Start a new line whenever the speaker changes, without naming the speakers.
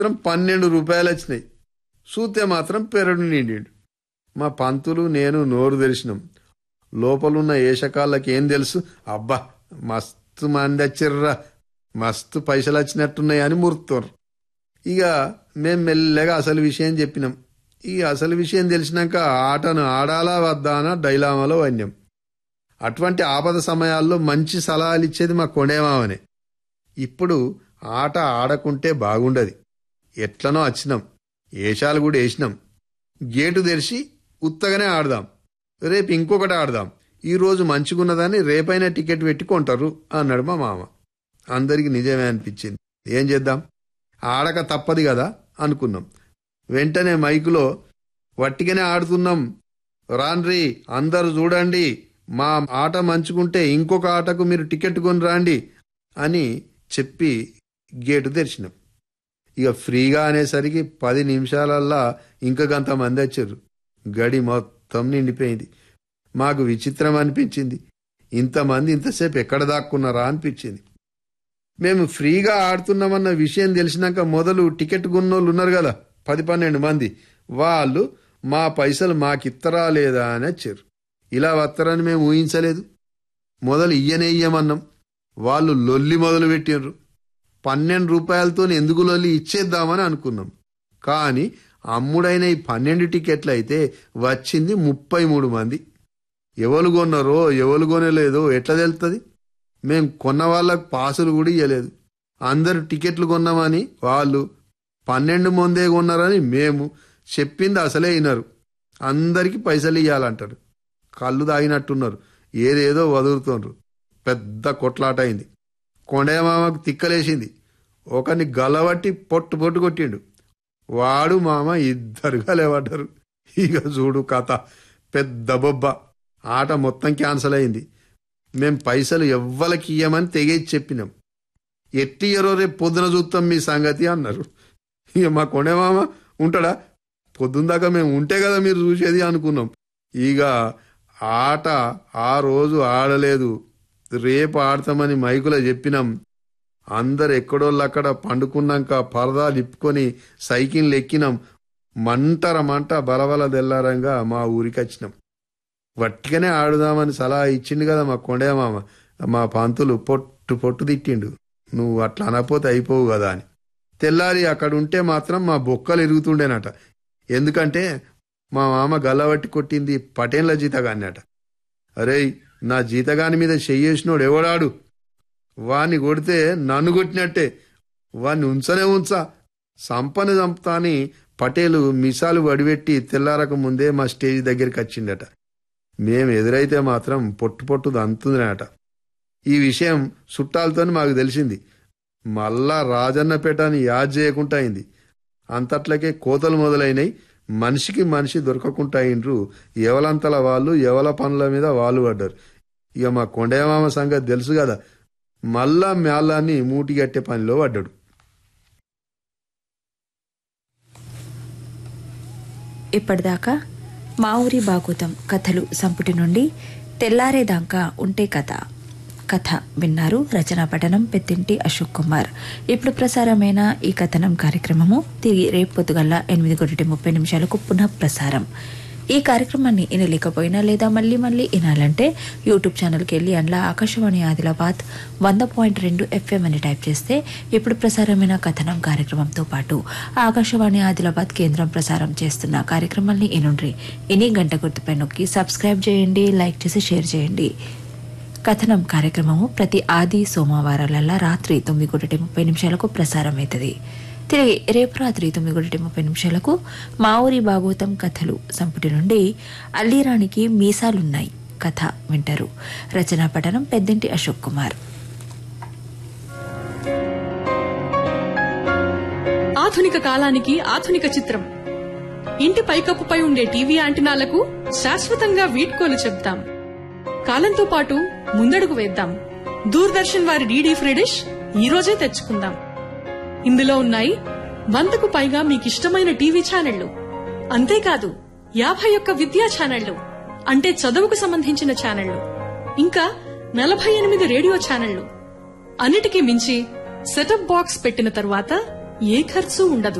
మాత్రం పన్నెండు రూపాయలు వచ్చినాయి చూస్తే మాత్రం పెరడు నిండిండు మా పంతులు నేను నోరు తెరిచినాం లోపలున్న ఏషకాళ్ళకి ఏం తెలుసు అబ్బా మస్తు మంది వచ్చిర్రా మస్తు పైసలు వచ్చినట్టున్నాయి అని మురుతున్నారు ఇక మేము మెల్లగా అసలు విషయం చెప్పినాం ఈ అసలు విషయం తెలిసినాక ఆటను ఆడాలా వద్దా అన్న డైలామాలో వన్యం అటువంటి ఆపద సమయాల్లో మంచి సలహాలు ఇచ్చేది మా కొండేమావనే ఇప్పుడు ఆట ఆడకుంటే బాగుండదు ఎట్లనో వచ్చినాం ఏషాలు కూడా వేసినాం గేటు తెరిచి ఉత్తగానే ఆడదాం రేపు ఇంకొకటి ఆడదాం ఈ రోజు మంచిగున్నదని రేపైనా టికెట్ పెట్టి కొంటారు అన్నాడు మా మామ అందరికి నిజమే అనిపించింది ఏం చేద్దాం ఆడక తప్పదు కదా అనుకున్నాం వెంటనే మైకులో వట్టిగానే ఆడుతున్నాం రాన్రి అందరు చూడండి మా ఆట మంచుకుంటే ఇంకొక ఆటకు మీరు టికెట్ కొని రాండి అని చెప్పి గేటు తెరిచినాం ఇక ఫ్రీగా అనేసరికి పది నిమిషాలల్లా ఇంకా గంత మంది వచ్చారు గడి మొత్తం నిండిపోయింది మాకు విచిత్రం అనిపించింది ఇంతమంది ఇంతసేపు ఎక్కడ దాక్కున్నారా అనిపించింది మేము ఫ్రీగా ఆడుతున్నామన్న విషయం తెలిసినాక మొదలు టికెట్ కొన్నోళ్ళు ఉన్నారు కదా పది పన్నెండు మంది వాళ్ళు మా పైసలు మాకిత్తరా లేదా అని వచ్చారు ఇలా వస్తారని మేము ఊహించలేదు మొదలు ఇయ్యనే ఇయ్యమన్నాం వాళ్ళు లొల్లి మొదలు పెట్టినరు పన్నెండు రూపాయలతో ఎందుకు లొల్లి ఇచ్చేద్దామని అనుకున్నాం కానీ అమ్ముడైన ఈ పన్నెండు టికెట్లు అయితే వచ్చింది ముప్పై మూడు మంది ఎవరు కొన్నారో ఎవరు కొనలేదో ఎట్లా తెలుస్తుంది మేం కొన్న వాళ్ళకు పాసులు కూడా ఇవ్వలేదు అందరు టికెట్లు కొన్నామని వాళ్ళు పన్నెండు మందే కొన్నారని మేము చెప్పింది అసలే వినరు అందరికి పైసలు ఇవ్వాలంటారు కళ్ళు తాగినట్టున్నారు ఏదేదో వదులుతున్నారు పెద్ద కొట్లాట అయింది కొండయ్యమామకు తిక్కలేసింది ఒకరిని గలబట్టి పొట్టు పొట్టు కొట్టిండు వాడు మామ ఇద్దరుగా లేవడ్డారు ఇక చూడు కథ పెద్ద బొబ్బ ఆట మొత్తం క్యాన్సల్ అయింది మేం పైసలు ఎవ్వలకి ఇయ్యమని తెగేసి చెప్పినాం ఎట్టి ఎరో రేపు పొద్దున చూస్తాం మీ సంగతి అన్నారు ఇక మా కొండమామ ఉంటాడా పొద్దున్న దాకా మేము ఉంటే కదా మీరు చూసేది అనుకున్నాం ఇక ఆట ఆ రోజు ఆడలేదు రేపు ఆడతామని మైకులో చెప్పినాం అందరు ఎక్కడోళ్ళు అక్కడ పండుకున్నాక పరదాలు ఇప్పుకొని సైకిల్ ఎక్కినాం మంటర మంట బలబల తెల్లారంగా మా ఊరికి వచ్చినాం వట్టిగానే ఆడుదామని సలహా ఇచ్చిండు కదా మా కొండయ్య మామ మా పంతులు పొట్టు పొట్టు తిట్టిండు నువ్వు అట్లా అనపోతే అయిపోవు కదా అని తెల్లారి అక్కడ ఉంటే మాత్రం మా బొక్కలు ఎరుగుతుండేనట ఎందుకంటే మా మామ గల్లబట్టి కొట్టింది పటేన్ల జీతగాన్నట అరే నా జీతగాని మీద చెయ్యేసినోడు ఎవడాడు వాణ్ణి కొడితే నన్ను కొట్టినట్టే వాణ్ణి ఉంచనే ఉంచా సంపని చంపుతా అని పటేలు మిసాలు వడిపెట్టి తెల్లారక ముందే మా స్టేజ్ దగ్గరికి వచ్చిండట మేం ఎదురైతే మాత్రం పొట్టు పొట్టు దంతుందనట ఈ విషయం చుట్టాలతో మాకు తెలిసింది మళ్ళా రాజన్నపేటని యాద్ చేయకుండా అయింది అంతట్లకే కోతలు మొదలైనయి మనిషికి మనిషి దొరకకుండా అయిండ్రు ఎవలంతల వాళ్ళు ఎవల పనుల మీద వాళ్ళు పడ్డారు ఇక మా కొండయమామ సంగతి తెలుసు కదా మళ్ళా మేళాన్ని మూటిగట్టే పనిలో పడ్డాడు
ఇప్పటిదాకా మా ఊరి బాగోతం కథలు సంపుటి నుండి తెల్లారేదాకా ఉంటే కథ కథ విన్నారు రచనా పఠనం పెద్దింటి అశోక్ కుమార్ ఇప్పుడు ప్రసారమైన ఈ కథనం కార్యక్రమము తిరిగి రేపు పొద్దుగల్లా ఎనిమిది ఒకటి ముప్పై నిమిషాలకు పునః ప్రసారం ఈ కార్యక్రమాన్ని వినలేకపోయినా లేదా మళ్ళీ మళ్ళీ వినాలంటే యూట్యూబ్ ఛానల్కి వెళ్ళి అందులో ఆకాశవాణి ఆదిలాబాద్ వంద పాయింట్ రెండు ఎఫ్ఎం అని టైప్ చేస్తే ఇప్పుడు ప్రసారమైన కథనం కార్యక్రమంతో పాటు ఆకాశవాణి ఆదిలాబాద్ కేంద్రం ప్రసారం చేస్తున్న కార్యక్రమాల్ని ఇనుండ్రి ఇని గంట గుర్తుపై నొక్కి సబ్స్క్రైబ్ చేయండి లైక్ చేసి షేర్ చేయండి కథనం కార్యక్రమము ప్రతి ఆది సోమవారాలల్లా రాత్రి తొమ్మిది ఒకటి ముప్పై నిమిషాలకు ప్రసారం అవుతుంది తిరిగి రేపు రాత్రి తొమ్మిది ఒకటి ముప్పై నిమిషాలకు మా ఊరి భాగవతం కథలు సంపుటి నుండి అల్లీరానికి మీసాలున్నాయి కథ వింటారు రచనా పఠనం పెద్దింటి అశోక్ కుమార్
ఆధునిక కాలానికి ఆధునిక చిత్రం ఇంటి పైకప్పుపై ఉండే టీవీ యాంటినాలకు శాశ్వతంగా వీడ్కోలు చెప్తాం కాలంతో పాటు ముందడుగు వేద్దాం దూరదర్శన్ వారి డీడీ ఫ్రీ డిష్ ఈ రోజే తెచ్చుకుందాం ఇందులో ఉన్నాయి వందకు పైగా మీకిష్టమైన టీవీ ఛానళ్లు అంతేకాదు యాభై ఒక్క విద్యా ఛానళ్లు అంటే చదువుకు సంబంధించిన ఛానళ్లు ఇంకా నలభై ఎనిమిది రేడియో ఛానళ్లు అన్నిటికీ మించి సెటప్ బాక్స్ పెట్టిన తర్వాత ఏ ఖర్చు ఉండదు